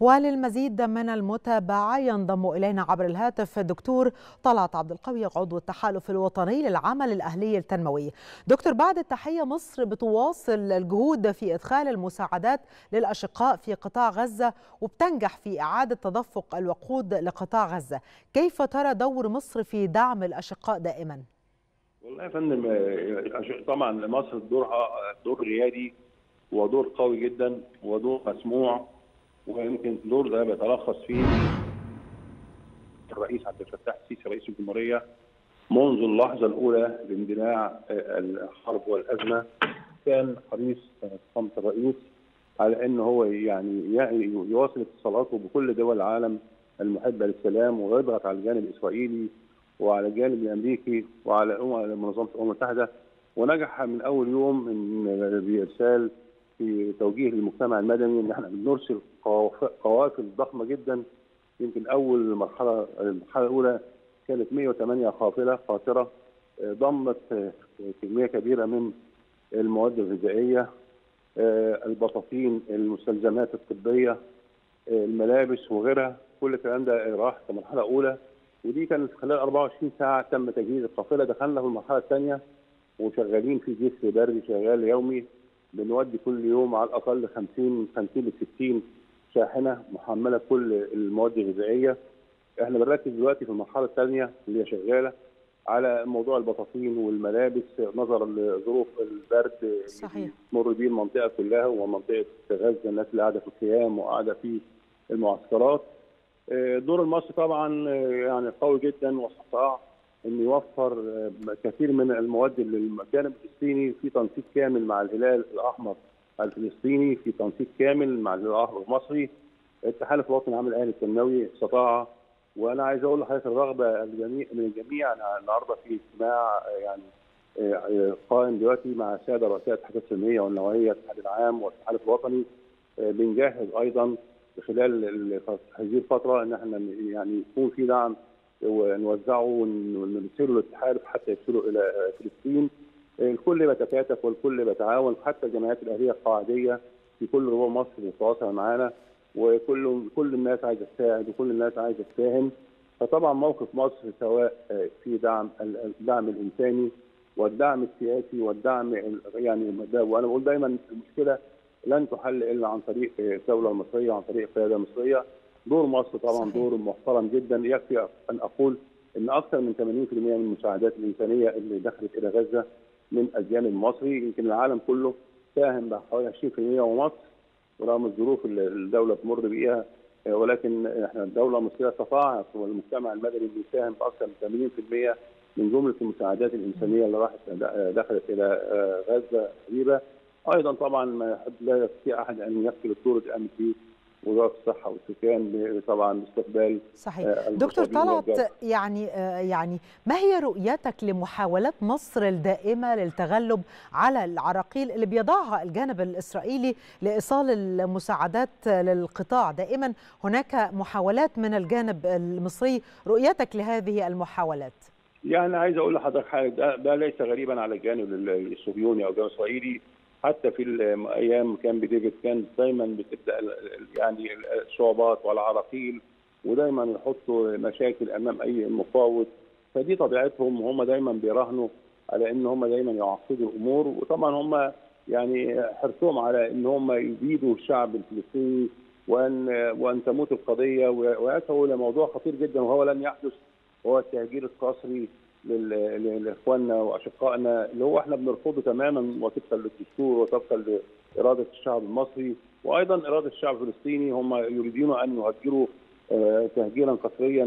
وللمزيد من المتابعة ينضم إلينا عبر الهاتف الدكتور طلعت عبد القوي عضو التحالف الوطني للعمل الأهلي التنموي دكتور بعد التحية مصر بتواصل الجهود في إدخال المساعدات للأشقاء في قطاع غزة وبتنجح في إعادة تدفق الوقود لقطاع غزة كيف ترى دور مصر في دعم الأشقاء دائما؟ والله يا فندم طبعا مصر دورها دور ريادي ودور قوي جدا ودور مسموع ويمكن الدور ده بيتلخص فيه الرئيس عبد الفتاح السيسي رئيس الجمهوريه منذ اللحظه الاولى لاندلاع الحرب والازمه كان حريص فخامه الرئيس على ان هو يعني يواصل اتصالاته بكل دول العالم المحبه للسلام ويضغط على الجانب الاسرائيلي وعلى الجانب الامريكي وعلى منظمه الامم المتحده ونجح من اول يوم من بارسال في توجيه للمجتمع المدني ان احنا بنرسل قوافل ضخمه جدا يمكن اول مرحله المرحله الاولى كانت 108 قافله قاطره ضمت كميه كبيره من المواد الغذائيه البطاطين المستلزمات الطبيه الملابس وغيرها كل الكلام ده راح كمرحله اولى ودي كانت خلال 24 ساعه تم تجهيز القافله دخلنا في المرحله الثانيه وشغالين في جسر بري شغال يومي بنودي كل يوم على الاقل 50 50 ل 60 شاحنه محمله كل المواد الغذائيه احنا بنركز دلوقتي في المرحله الثانيه اللي هي شغاله على موضوع البطاطين والملابس نظرا لظروف البرد صحيح تمر بيه المنطقه كلها ومنطقه غزه الناس اللي قاعده في الخيام وقاعده في المعسكرات دور المصري طبعا يعني قوي جدا واستطاع ان يوفر كثير من المواد للجانب الفلسطيني في تنسيق كامل مع الهلال الاحمر الفلسطيني في تنسيق كامل مع الهلال الاحمر المصري التحالف الوطني العام الاهلي التنموي استطاع وانا عايز اقول لحضرتك الرغبه الجميع من الجميع انا النهارده في اجتماع يعني قائم دلوقتي مع الساده رؤساء الاتحادات السلميه والنوعيه الاتحاد العام والتحالف الوطني بنجهز ايضا خلال هذه الفتره ان احنا يعني يكون في دعم ونوزعه ونرسله للتحالف حتى يرسله الى فلسطين الكل بيتكاتف والكل بيتعاون حتى الجمعيات الاهليه القاعديه في كل ربوع مصر بتتواصل معانا وكل كل الناس عايزه تساعد وكل الناس عايزه تساهم فطبعا موقف مصر سواء في دعم الدعم الانساني والدعم السياسي والدعم يعني وانا بقول دايما المشكله لن تحل الا عن طريق الدوله المصريه عن طريق القياده المصريه دور مصر طبعا صحيح. دور محترم جدا يكفي ان اقول ان اكثر من 80% من المساعدات الانسانيه اللي دخلت الى غزه من الجانب المصري يمكن العالم كله ساهم بحوالي 20% ومصر ورغم الظروف اللي الدوله تمر بيها ولكن احنا الدوله المصريه استطاعت والمجتمع المدني اللي يساهم باكثر من 80% من جمله المساعدات الانسانيه اللي راحت دخلت الى غزه قريبه ايضا طبعا لا يستطيع احد ان يغفل الدور اللي قامت فيه وزاره الصحه والسكان طبعا باستقبال صحيح دكتور طلعت يعني يعني ما هي رؤيتك لمحاولات مصر الدائمه للتغلب على العراقيل اللي بيضعها الجانب الاسرائيلي لايصال المساعدات للقطاع دائما هناك محاولات من الجانب المصري رؤيتك لهذه المحاولات يعني عايز اقول لحضرتك حاجه ده, ده ليس غريبا على الجانب الصهيوني او الجانب الاسرائيلي حتى في ايام كان بديفيد كان دايما بتبدا يعني الصعوبات والعراقيل ودايما يحطوا مشاكل امام اي مفاوض فدي طبيعتهم وهم دايما بيراهنوا على ان هم دايما يعقدوا الامور وطبعا هم يعني حرصهم على ان هم يبيدوا الشعب الفلسطيني وان وان تموت القضيه ويسعوا الى موضوع خطير جدا وهو لن يحدث هو التهجير القسري لاخواننا واشقائنا اللي هو احنا بنرفضه تماما وطبقا للدستور وطبقا لاراده الشعب المصري وايضا اراده الشعب الفلسطيني هم يريدون ان يهجروا تهجيرا قسريا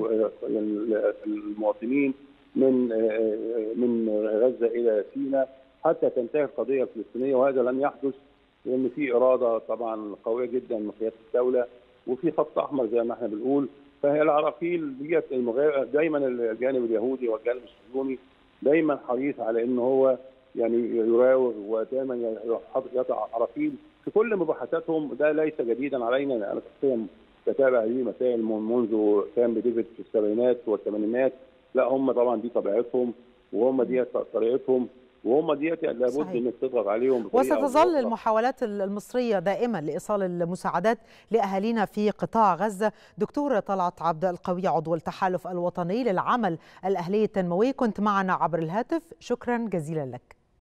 للمواطنين من من غزه الى سيناء حتى تنتهي القضيه الفلسطينيه وهذا لن يحدث لان في اراده طبعا قويه جدا من قياده الدوله وفي خط احمر زي ما احنا بنقول فهي العراقيل ديت دايما الجانب اليهودي والجانب الصهيوني دايما حريص على ان هو يعني يراوغ ودايما يضع عراقيل في كل مباحثاتهم ده ليس جديدا علينا انا شخصيا بتابع هذه المسائل منذ كان بديفيد في السبعينات والثمانينات لا هم طبعا دي طبيعتهم وهم دي طريقتهم وهم ديت لابد صحيح. انك تضغط عليهم بطريقة أو وستظل بأخرى. المحاولات المصرية دائما لإيصال المساعدات لأهالينا في قطاع غزة دكتور طلعت عبد القوي عضو التحالف الوطني للعمل الأهلي التنموي كنت معنا عبر الهاتف شكرا جزيلا لك